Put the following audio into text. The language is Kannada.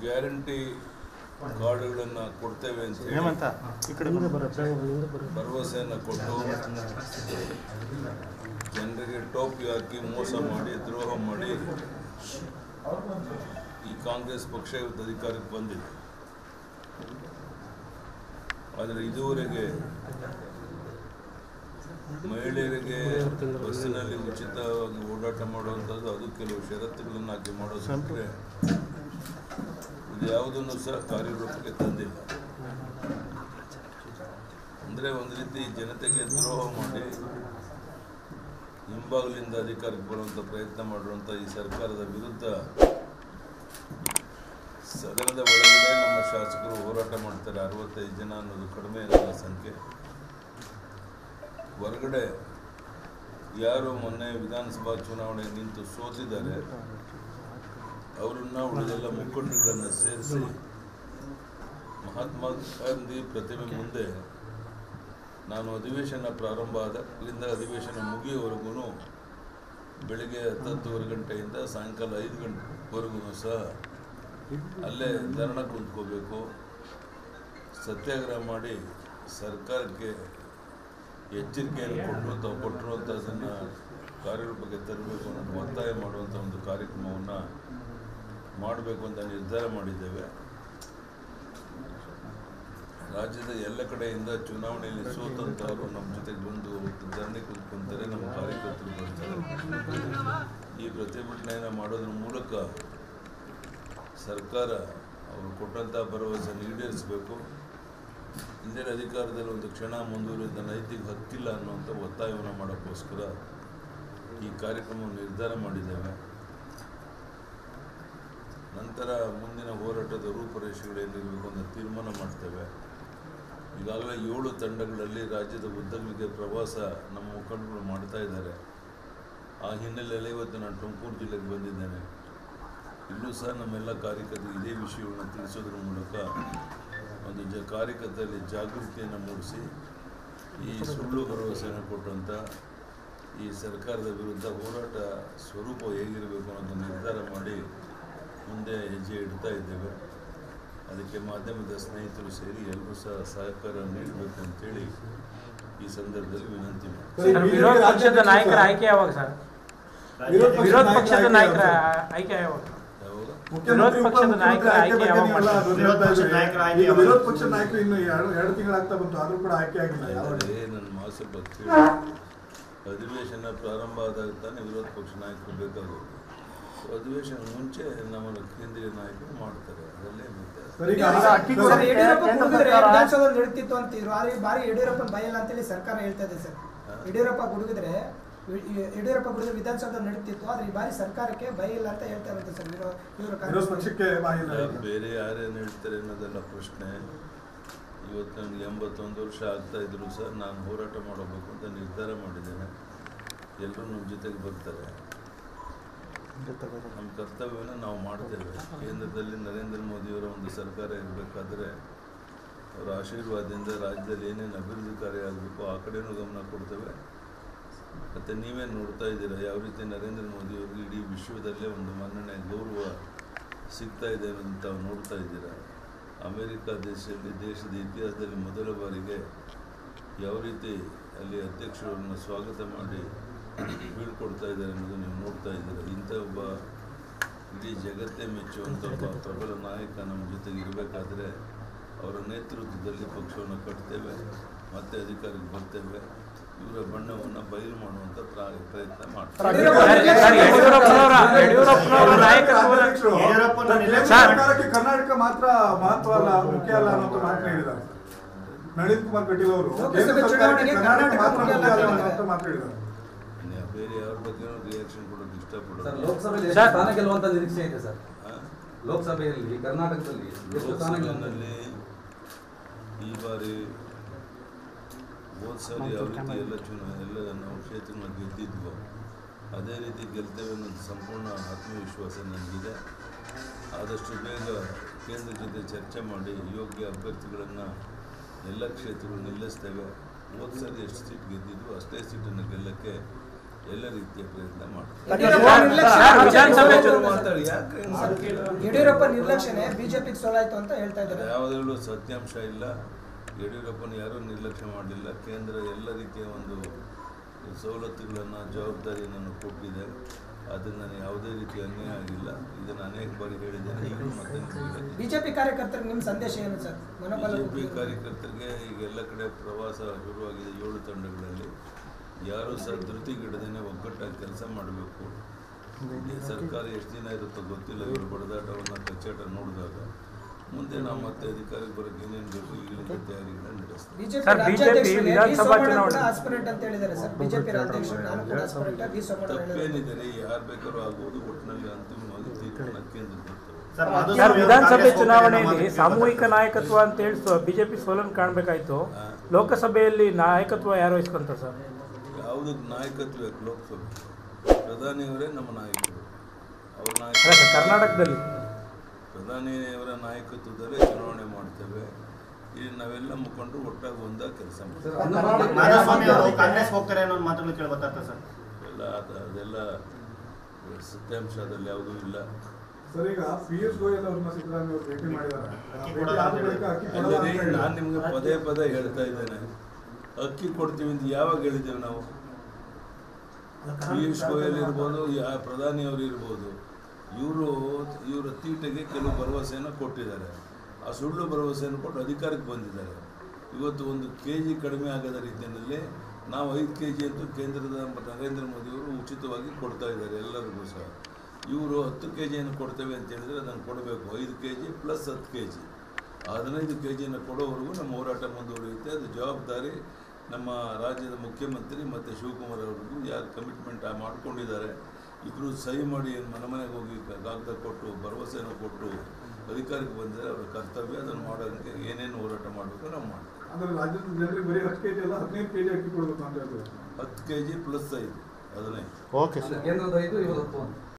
ಗ್ಯಾರಂಟಿ ಕಾರ್ಡುಗಳನ್ನು ಕೊಡ್ತೇವೆ ಅಂತ ಹೇಳಿ ಹೇಮಂತ ಈ ಕಡೆ ಬಂದು ಭರವಸೆಯನ್ನು ಕೊಟ್ಟು ಜನರಿಗೆ ಟೋಪಿ ಹಾಕಿ ಮೋಸ ಮಾಡಿ ದ್ರೋಹ ಮಾಡಿ ಈ ಕಾಂಗ್ರೆಸ್ ಪಕ್ಷ ಇವತ್ತು ಅಧಿಕಾರಕ್ಕೆ ಬಂದಿದೆ ಆದರೆ ಇದುವರೆಗೆ ಮಹಿಳೆಯರಿಗೆ ಬಸ್ಸಿನಲ್ಲಿ ಉಚಿತವಾಗಿ ಓಡಾಟ ಮಾಡುವಂಥದ್ದು ಅದು ಕೆಲವು ಷರತ್ತುಗಳನ್ನು ಹಾಕಿ ಮಾಡೋದು ಬಿಟ್ರೆ ಇದು ಯಾವುದನ್ನು ಸಹ ಕಾರ್ಯರೂಪಕ್ಕೆ ತಂದಿಲ್ಲ ಅಂದರೆ ಒಂದು ರೀತಿ ಜನತೆಗೆ ದ್ರೋಹ ಮಾಡಿ ಹಿಂಬಾಗಲಿಂದ ಅಧಿಕಾರಕ್ಕೆ ಬರುವಂಥ ಪ್ರಯತ್ನ ಮಾಡಿರುವಂಥ ಈ ಸರ್ಕಾರದ ವಿರುದ್ಧ ಸದನದ ಒಳಗಡೆ ನಮ್ಮ ಶಾಸಕರು ಹೋರಾಟ ಮಾಡ್ತಾರೆ ಅರವತ್ತೈದು ಜನ ಅನ್ನೋದು ಕಡಿಮೆ ಇರಲ್ಲ ಸಂಖ್ಯೆ ಹೊರಗಡೆ ಯಾರು ಮೊನ್ನೆ ವಿಧಾನಸಭಾ ಚುನಾವಣೆ ನಿಂತು ಸೋತಿದ್ದಾರೆ ಅವರನ್ನ ಉಳಿದೆಲ್ಲ ಮುಖಂಡರುಗಳನ್ನು ಸೇರಿಸಿ ಮಹಾತ್ಮ ಗಾಂಧಿ ಪ್ರತಿಮೆ ಮುಂದೆ ನಾನು ಅಧಿವೇಶನ ಪ್ರಾರಂಭ ಆದಾಗಲಿಂದ ಅಧಿವೇಶನ ಮುಗಿಯುವವರೆಗೂ ಬೆಳಿಗ್ಗೆ ಹತ್ತತ್ತುವರೆ ಗಂಟೆಯಿಂದ ಸಾಯಂಕಾಲ ಐದು ಗಂಟೆವರೆಗೂ ಸಹ ಅಲ್ಲೇ ಧರಣ ಕುಂತ್ಕೋಬೇಕು ಸತ್ಯಾಗ್ರಹ ಮಾಡಿ ಸರ್ಕಾರಕ್ಕೆ ಎಚ್ಚರಿಕೆಯನ್ನು ಕೊಟ್ಟು ತಾವು ಕೊಟ್ಟಿರುವಂಥದ್ದನ್ನು ಕಾರ್ಯರೂಪಕ್ಕೆ ತರಬೇಕು ಅನ್ನೋದು ಒತ್ತಾಯ ಮಾಡುವಂಥ ಒಂದು ಕಾರ್ಯಕ್ರಮವನ್ನು ಮಾಡಬೇಕು ಅಂತ ನಿರ್ಧಾರ ಮಾಡಿದ್ದೇವೆ ರಾಜ್ಯದ ಎಲ್ಲ ಕಡೆಯಿಂದ ಚುನಾವಣೆಯಲ್ಲಿ ಸೋತಂಥವರು ನಮ್ಮ ಜೊತೆಗೆ ಬಂದು ಧರಣಿ ಕುತ್ಕೊಂತಾರೆ ನಮ್ಮ ಕಾರ್ಯಕರ್ತರು ಬರ್ತಾರೆ ಈ ಪ್ರತಿಭಟನೆಯನ್ನು ಮಾಡೋದ್ರ ಮೂಲಕ ಸರ್ಕಾರ ಅವರು ಕೊಟ್ಟಂಥ ಭರವಸೆಯನ್ನು ಈಡೇರಿಸಬೇಕು ಹಿಂದಿನ ಅಧಿಕಾರದಲ್ಲಿ ಒಂದು ಕ್ಷಣ ಮುಂದುವರಿದ ನೈತಿಕ ಹಕ್ಕಿಲ್ಲ ಅನ್ನುವಂಥ ಒತ್ತಾಯವನ್ನು ಮಾಡೋಕ್ಕೋಸ್ಕರ ಈ ಕಾರ್ಯಕ್ರಮವನ್ನು ನಿರ್ಧಾರ ಮಾಡಿದ್ದೇವೆ ನಂತರ ಮುಂದಿನ ಹೋರಾಟದ ರೂಪುರೇಷೆಗಳೇನಿರಬೇಕು ಅಂತ ತೀರ್ಮಾನ ಮಾಡ್ತೇವೆ ಈಗಾಗಲೇ ಏಳು ತಂಡಗಳಲ್ಲಿ ರಾಜ್ಯದ ಉದ್ದಗಲಿಗೆ ಪ್ರವಾಸ ನಮ್ಮ ಮುಖಂಡರು ಮಾಡ್ತಾ ಇದ್ದಾರೆ ಆ ಹಿನ್ನೆಲೆಯಲ್ಲಿ ಇವತ್ತು ನಾನು ತುಮಕೂರು ಜಿಲ್ಲೆಗೆ ಬಂದಿದ್ದೇನೆ ಇಲ್ಲೂ ಸಹ ನಮ್ಮೆಲ್ಲ ಕಾರ್ಯಕರ್ತರು ಇದೇ ವಿಷಯವನ್ನು ತಿಳಿಸೋದ್ರ ಮೂಲಕ ಒಂದು ಜ ಕಾರ್ಯಕರ್ತರಲ್ಲಿ ಜಾಗೃತಿಯನ್ನು ಮೂಡಿಸಿ ಈ ಸುಳ್ಳು ಭರವಸೆಯನ್ನು ಕೊಟ್ಟಂಥ ಈ ಸರ್ಕಾರದ ವಿರುದ್ಧ ಹೋರಾಟ ಸ್ವರೂಪ ಹೇಗಿರಬೇಕು ಅನ್ನೋದು ನಿರ್ಧಾರ ಮಾಡಿ ಮುಂದೆ ಹೆಜ್ಜೆ ಇಡ್ತಾ ಇದ್ದೇವೆ ಅದಕ್ಕೆ ಮಾಧ್ಯಮದ ಸ್ನೇಹಿತರು ಸೇರಿ ಎಲ್ಲರೂ ಸಹ ಸಹಕಾರ ನೀಡಬೇಕು ಅಂತೇಳಿ ಈ ಸಂದರ್ಭದಲ್ಲಿ ವಿನಂತಿ ಮಾಡ್ತೀನಿ ಸರ್, ವಿರೋಧ ಪಕ್ಷದ ನಾಯಕರ ಆಯ್ಕೆ ಯಾವಾಗ ಸರ್ ವಿರೋಧ ಪಕ್ಷದ ನಾಯಕರ ಆಯ್ಕೆ ಯಾವಾಗ ಯಾವಾಗ ವಿರೋಧ ಪಕ್ಷದ ನಾಯಕರ ಆಯ್ಕೆ ಯಾವಾಗ ಮಾಡ್ತಾರೆ? ವಿರೋಧ ಪಕ್ಷದ ನಾಯಕರ ಆಯ್ಕೆ ಈಗ ಯಾವಾಗ? ವಿರೋಧ ಪಕ್ಷದ ನಾಯಕರು ಇನ್ನು ಎರಡು ಎರಡು ತಿಂಗಳಾಗ್ತಾ ಬಂತು ಆದ್ರೂ ಕೂಡ ಆಯ್ಕೆ ಆಗಿಲ್ಲ ಯಾವ ಆದರೆ ನನ್ನ ಮಾಸ ಭಕ್ತಿ ಅಧಿವೇಶನ ಪ್ರಾರಂಭ ಆದಾಗ ತಾನೇ ವಿರೋಧ ಪಕ್ಷ ನಾಯಕರು ಬೇಕಾಗೋದು ಸೊ ಅಧಿವೇಶನ ಮುಂಚೆ ನಮ್ಮ ಕೇಂದ್ರೀಯ ನಾಯಕರು ಮಾಡ್ತಾರೆ ಅದರಲ್ಲೇ ವ್ಯತ್ಯಾಸ ಸರ್, ಈಗ ಸರ್ ಯಡಿಯೂರಪ್ಪ ಗುಡುಗಿದ್ರೆ ವಿಧಾನಸೌಧ ನಡೀತಿತ್ತು ಅಂತಿದ್ರು ಆದ್ರೆ ಈ ಬಾರಿ ಯಡಿಯೂರಪ್ಪನ ಭಯಲ್ಲ ಅಂತೇಳಿ ಸರ್ಕಾರ ಹೇಳ್ತಾ ಇದೆ ಸರ್ ಯಡಿಯೂರಪ್ಪ ಗುಡುಗಿದ್ರೆ ವಿ- ಈ ಯಡಿಯೂರಪ್ಪ ಗುಡುಗಿದ್ರೆ ವಿಧಾನಸೌಧ ನಡೀತಿತ್ತು ಆದ್ರೆ ಈ ಬಾರಿ ಸರ್ಕಾರಕ್ಕೆ ಭಯ ಇಲ್ಲ ಅಂತ ಹೇಳ್ತಾ ಇರುತ್ತೆ ಸರ್ ವಿರೋ- ಇವರು ವಿರೋಧ ಕಾಂಗ್ರೆಸ್ ಪಕ್ಷಕ್ಕೆ ಬಾಯಿಲ್ಲ ಇಲ್ಲ, ಬೇರೆ ಯಾರೇನು ಹೇಳ್ತಾರೆ ಅನ್ನೋದೆಲ್ಲ ಪ್ರಶ್ನೆ ಇವತ್ತು ನನಗೆ ಎಂಬತ್ತೊಂದು ವರ್ಷ ಆಗ್ತಾ ಇದ್ರು ಸಹ ನಾನು ಹೋರಾಟ ಮಾಡಬೇಕು ಅಂತ ನಿರ್ಧಾರ ಮಾಡಿದ್ದೇನೆ ಎಲ್ಲರೂ ನಮ್ಮ ಜೊತೆಗೆ ಬರ್ತಾರೆ ನಮ್ಮ ಕರ್ತವ್ಯವನ್ನು ನಾವು ಮಾಡ್ತೇವೆ ಕೇಂದ್ರದಲ್ಲಿ ನರೇಂದ್ರ ಮೋದಿಯವರ ಒಂದು ಸರ್ಕಾರ ಇರಬೇಕಾದ್ರೆ ಅವರ ಆಶೀರ್ವಾದದಿಂದ ರಾಜ್ಯದಲ್ಲಿ ಏನೇನು ಅಭಿವೃದ್ಧಿ ಕಾರ್ಯ ಆಗಬೇಕು ಆ ಕಡೆನೂ ಗಮನ ಕೊಡ್ತೇವೆ ಮತ್ತು ನೀವೇ ನೋಡ್ತಾ ಇದ್ದೀರಾ ಯಾವ ರೀತಿ ನರೇಂದ್ರ ಮೋದಿಯವ್ರಿಗೆ ಇಡೀ ವಿಶ್ವದಲ್ಲೇ ಒಂದು ಮನ್ನಣೆ ಗೌರವ ಸಿಗ್ತಾ ಇದೆ ಅಂತ ತಾವು ನೋಡ್ತಾ ಇದ್ದೀರಾ ಅಮೇರಿಕ ದೇಶದಲ್ಲಿ ದೇಶದ ಇತಿಹಾಸದಲ್ಲಿ ಮೊದಲ ಬಾರಿಗೆ ಯಾವ ರೀತಿ ಅಲ್ಲಿ ಅಧ್ಯಕ್ಷರನ್ನು ಸ್ವಾಗತ ಮಾಡಿ ಬೀಳ್ಕೊಡ್ತಾ ಇದ್ದಾರೆ ಅನ್ನೋದು ನೀವು ನೋಡ್ತಾ ಇದ್ದೀರಾ ಇಂಥ ಒಬ್ಬ ಇಡೀ ಜಗತ್ತೇ ಮೆಚ್ಚುವಂಥ ಒಬ್ಬ ಪ್ರಬಲ ನಾಯಕ ನಮ್ಮ ಜೊತೆಗೆ ಇರಬೇಕಾದ್ರೆ ಅವರ ನೇತೃತ್ವದಲ್ಲಿ ಪಕ್ಷವನ್ನು ಕಟ್ತೇವೆ ಮತ್ತೆ ಅಧಿಕಾರಕ್ಕೆ ಬರ್ತೇವೆ ಇವರ ಬಣ್ಣವನ್ನು ಬಯಲು ಮಾಡುವಂಥ ಪ್ರ- ಪ್ರಯತ್ನ ಮಾಡ್ತೇವೆ ಸರ್, ಯಡಿಯೂರಪ್ಪನವರ ಯಡಿಯೂರಪ್ಪನವರ ನಾಯಕತ್ವದ ಯಡಿಯೂರಪ್ಪನ ಕೇಂದ್ರ ಸರ್. ಸರ್ಕಾರಕ್ಕೆ ಕರ್ನಾಟಕ ಮಾತ್ರ ಮಹತ್ವ ಅಲ್ಲ ಮುಖ್ಯ ಅಲ್ಲ ಅನ್ನೋ ಮಾತು ಹೇಳಿದ್ದಾರೆ ನಳಿನ್ ಕುಮಾರ್ ಕಟೀಲ್ ಅವರು ಲೋಕಸಭೆ ಕೇಂದ್ರ ಸರ್ಕಾರಕ್ಕೆ ಚುನಾವಣೆಗೆ ಕರ್ನಾಟಕ ಮಾತ್ರ ಕರ್ನಾಟಕ ಮುಖ್ಯ ಅಲ್ಲ ಮುಖ್ಯ ಅಂತ ಮಾತು ಹೇಳಿದ್ದಾರೆ ಇನ್ನು ಬೇರೆ ಯಾರ ಬಗ್ಗೆನೂ ರಿಯಾಕ್ಷನ್ ಕೊಡೋಕೆ ಸರ್ ಇಷ್ಟಪಡೋದು ಲೋಕಸಭೆಯಲ್ಲಿ ಸರ್. ಎಷ್ಟು ಸ್ಥಾನ ಗೆಲ್ಲುವಂತ ನಿರೀಕ್ಷೆ ಇದೆ ಸರ್ ಆ? ಲೋಕಸಭೆಯಲ್ಲಿ ಕರ್ನಾಟಕದಲ್ಲಿ ಎಷ್ಟು ಸ್ಥಾನ ಗೆಲ್ಲುವಂತ ಲೋಕಸಭೆಯಲ್ಲಿ ಈ ಬಾರಿ ಹೋದ ಸಾರಿ ಯಾವ ರೀತಿ ಎಲ್ಲ ಚುನಾವಣೆ ಎಲ್ಲ ನಾವು ಕ್ಷೇತ್ರಗಳನ್ನ ಗೆದ್ದಿದ್ವೋ ಅದೇ ರೀತಿ ಗೆಲ್ತೇವೆ ಅನ್ನೋದು ಸಂಪೂರ್ಣ ಆತ್ಮವಿಶ್ವಾಸ ನನಗಿದೆ ಆದಷ್ಟು ಬೇಗ ಕೇಂದ್ರ ಜೊತೆ ಚರ್ಚೆ ಮಾಡಿ ಯೋಗ್ಯ ಅಭ್ಯರ್ಥಿಗಳನ್ನು ಎಲ್ಲ ಕ್ಷೇತ್ರಗಳು ನಿಲ್ಲಿಸ್ತೇವೆ ಹೋದ ಸಾರಿ ಎಷ್ಟು ಸೀಟ್ ಗೆದ್ದಿದ್ವು ಅಷ್ಟೇ ಸೀಟನ್ನು ಗೆಲ್ಲಕ್ಕೆ ಎಲ್ಲ ರೀತಿಯ ಪ್ರಯತ್ನ ಮಾಡ್ತೀವಿ ಯಡಿಯೂರಪ್ಪ ನಿರ್ಲಕ್ಷ್ಯ ಸರ್, ವಿಧಾನಸಭೆ BJP ಗೆ ಚುನಾವಣೆ- ಮಾತಾಡಿ ಯಾಕೆ ಹಿಂಗ್ ಮಾಡ್ತೀರಾ? ಯಡಿಯೂರಪ್ಪ ನಿರ್ಲಕ್ಷ್ಯನೇ ಬಿಜೆಪಿಗೆ ಸೋಲಾಯ್ತು ಅಂತ ಹೇಳ್ತಾ ಇದ್ದಾರೆ ಯಾವುದರಲ್ಲೂ ಸತ್ಯಾಂಶ ಇಲ್ಲ ಯಡಿಯೂರಪ್ಪನ ಯಾರೂ ನಿರ್ಲಕ್ಷ್ಯ ಮಾಡಲಿಲ್ಲ ಕೇಂದ್ರ ಎಲ್ಲ ರೀತಿಯ ಒಂದು ಸವಲತ್ತುಗಳನ್ನು ಜವಾಬ್ದಾರಿಯನ್ನು ಕೊಟ್ಟಿದೆ ಅದನ್ನು ಯಾವುದೇ ರೀತಿ ಅನ್ಯಾಯ ಆಗಿಲ್ಲ ಇದನ್ನು ಅನೇಕ ಬಾರಿ ಹೇಳಿದ್ದೇನೆ ಈಗಲೂ ಮತ್ತೆ ನಿಮ್ಗೆ ಹೇಳ್ತೀನಿ. ಬಿಜೆಪಿ ಕಾರ್ಯಕರ್ತರಿಗೆ ನಿಮ್ಮ ಸಂದೇಶ ಏನು ಸರ್ ಮನೋಬಲ ಬಿಜೆಪಿ ಕಾರ್ಯಕರ್ತರಿಗೆ ಈಗ ಎಲ್ಲ ಕಡೆ ಪ್ರವಾಸ ಶುರುವಾಗಿದೆ ಏಳು ತಂಡಗಳಲ್ಲಿ ಯಾರು ಸಹ ಧೃತಿಗಿಡದೇನೆ ಒಗ್ಗಟ್ಟಾಗಿ ಕೆಲಸ ಮಾಡಬೇಕು ಈ ಸರ್ಕಾರ ಎಷ್ಟು ದಿನ ಇರುತ್ತೋ ಗೊತ್ತಿಲ್ಲ ಇವರು ಬಡದಾಟವನ್ನು ಕಚ್ಚಾಟ ನೋಡಿದಾಗ ಮುಂದೆ ನಾವು ಮತ್ತೆ ಅಧಿಕಾರಕ್ಕೆ ಬರೋಕ್ಕೆ ಏನೇನು ಬೇಕು ಈಗಲಿಂದ ತಯಾರಿಗಳನ್ನ ನಡೆಸ್ತೀವಿ ಬಿಜೆಪಿ ಸರ್, ರಾಜ್ಯಾಧ್ಯಕ್ಷರಿಗೆ BJP ವಿ ವಿಧಾನಸಭಾ ಸೋಮಣ್ಣ ಚುನಾವಣೆ. ಕೂಡ ಆಸ್ಪಿರೆಂಟ್ ಅಂತ ಹೇಳಿದ್ದಾರೆ ಸರ್ ಬಿಜೆಪಿ ರಾಜ್ಯಾಧ್ಯಕ್ಷರು ನಾನು ಕೂಡ ಆಸ್ಪಿರೆಂಟ್ ವಿ ಸೋಮಣ್ಣ ಹೇಳಿದ್ದಾರೆ ತಪ್ಪೇನಿದೆ ಯಾರು ಬೇಕಾದ್ರೂ ಆಗ್ಬೋದು ಒಟ್ಟಿನಲ್ಲಿ ಅಂತಿಮವಾಗಿ ತೀರ್ಮಾನ ಕೇಂದ್ರ ಬರ್ತದೆ ಸರ್ ವಿಧಾನಸಭೆ ಚುನಾವಣೆಯಲ್ಲಿ ಸಾಮೂಹಿಕ ನಾಯಕತ್ವ ಅಂತ ಹೇಳಿ ಬಿಜೆಪಿ ಸೋಲನ್ನು ಕಾಣಬೇಕಾಯ್ತು ಲೋಕಸಭೆಯಲ್ಲಿ ನಾಯಕತ್ವ ಯಾರು ವಹಿಸ್ಕೊಂತ ಸರ್ ಯಾವುದಕ್ಕೆ ನಾಯಕತ್ವ ಯಾಕೆ ಲೋಕಸಭೆ ಪ್ರಧಾನಿಯವರೇ ನಮ್ಮ ನಾಯಕರು ಅವ್ರ ಅಲ್ಲ ಸರ್ ನಾಯಕ ಕರ್ನಾಟಕದಲ್ಲಿ ಪ್ರಧಾನಿಯವರ ನಾಯಕತ್ವದಲ್ಲೇ ಚುನಾವಣೆ ಮಾಡ್ತೇವೆ ಇಲ್ಲಿ ನಾವೆಲ್ಲ ಮುಖಂಡರು ಒಟ್ಟಾಗಿ ಒಂದಾಗಿ ಕೆಲಸ ಮಾಡ್ತೇವೆ ಸರ್, ಅನ್ನ ಮಾಡಿ- ಮಾಧುಸ್ವಾಮಿ ಅವರು ಕಾಂಗ್ರೆಸ್ ಹೋಗ್ತಾರೆ ಅನ್ನೋ ಮಾತುಗಳು ಕೇಳಿ ಬರ್ತಾ ಇರ್ತದೆ ಸರ್ ಎಲ್ಲ ಅದ- ಅದೆಲ್ಲ ಸತ್ಯಾಂಶದಲ್ಲಿ ಯಾವುದೂ ಇಲ್ಲ ಸರ್ ಈಗ ಪಿಯೂಷ್ ಗೋಯಲ್ ಅವ್ರನ್ನ ಸಿದ್ದರಾಮಯ್ಯ ಅವರು ಭೇಟಿ ಮಾಡಿದ್ದಾರೆ ಅಕ್ಕಿ ಭೇಟಿ ಕೊಡಲ್ಲ ಆದ ಅಂತ ಬಳಿಕ ಅಕ್ಕಿ ಕೊಡಲ್ಲ ಅಲ್ಲದೆ ಅಂತ ನಾನು ಹೇಳಿದ್ರು. ನಿಮಗೆ ಪದೇ ಪದೇ ಹೇಳ್ತಾ ಇದ್ದೇನೆ ಅಕ್ಕಿ ಕೊಡ್ತೀವಿ ಅಂತ ಯಾವಾಗ ಹೇಳಿದ್ದೇವೆ ನಾವು ಪಿಯೂಷ್ ಗೋಯಲ್ ಇರ್ಬೋದು ಯಾ ಪ್ರಧಾನಿಯವರು ಇರ್ಬೋದು ಇವರು ಇವರ ತೀಟೆಗೆ ಕೆಲವು ಭರವಸೆಯನ್ನು ಕೊಟ್ಟಿದ್ದಾರೆ ಆ ಸುಳ್ಳು ಭರವಸೆಯನ್ನು ಕೊಟ್ಟು ಅಧಿಕಾರಕ್ಕೆ ಬಂದಿದ್ದಾರೆ ಇವತ್ತು ಒಂದು ಕೆ ಜಿ ಕಡಿಮೆ ಆಗದ ರೀತಿಯಲ್ಲಿ ನಾವು ಐದು ಕೆ ಜಿ ಅಂತೂ ಕೇಂದ್ರದ ನರೇಂದ್ರ ಮೋದಿಯವರು ಉಚಿತವಾಗಿ ಕೊಡ್ತಾ ಇದ್ದಾರೆ ಎಲ್ಲರಿಗೂ ಸಹ ಇವರು ಹತ್ತು ಕೆ ಜಿಯನ್ನು ಕೊಡ್ತೇವೆ ಅಂತ ಹೇಳಿದರೆ ಅದನ್ನು ಕೊಡಬೇಕು ಐದು ಕೆ ಜಿ ಪ್ಲಸ್ ಹತ್ತು ಕೆ ಜಿ ಹದಿನೈದು ಕೆ ಜಿಯನ್ನು ಕೊಡೋವರೆಗೂ ನಮ್ಮ ಹೋರಾಟ ಮುಂದುವರಿಯುತ್ತೆ ಅದು ಜವಾಬ್ದಾರಿ ನಮ್ಮ ರಾಜ್ಯದ ಮುಖ್ಯಮಂತ್ರಿ ಮತ್ತು ಶಿವಕುಮಾರ್ ಅವ್ರಿಗೂ ಯಾರು ಕಮಿಟ್ಮೆಂಟ್ ಮಾಡ್ಕೊಂಡಿದ್ದಾರೆ ಇಬ್ಬರು ಸಹಿ ಮಾಡಿ ಏನು ಮನೆ ಮನೆಗೆ ಹೋಗಿ ಕ- ಕಾಗದ ಕೊಟ್ಟು ಭರವಸೆಯನ್ನು ಕೊಟ್ಟು ಅಧಿಕಾರಕ್ಕೆ ಬಂದರೆ ಅವರ ಕರ್ತವ್ಯ ಅದನ್ನು ಮಾಡೋದಕ್ಕೆ ಏನೇನು ಹೋರಾಟ ಮಾಡಬೇಕು ನಾವು ಮಾಡ್ತೀವಿ ಅಂದ್ರೆ ರಾಜ್ಯದ ಜನರಿಗೆ ಬರೀ ಹತ್ತು ಕೆಜಿ ಅಲ್ಲ ಹದಿನೈದು ಕೆಜಿ ಅಕ್ಕಿ ಕೊಡಬೇಕು ಅಂತ ಹೇಳ್ತಾರೆ ಹತ್ತು ಕೆ ಜಿ ಪ್ಲಸ್ ಐದು ಹದಿನೈದು ಕೇಂದ್ರದ ಐದು ಇವತ್ತು ಹತ್ತು ಅಂತ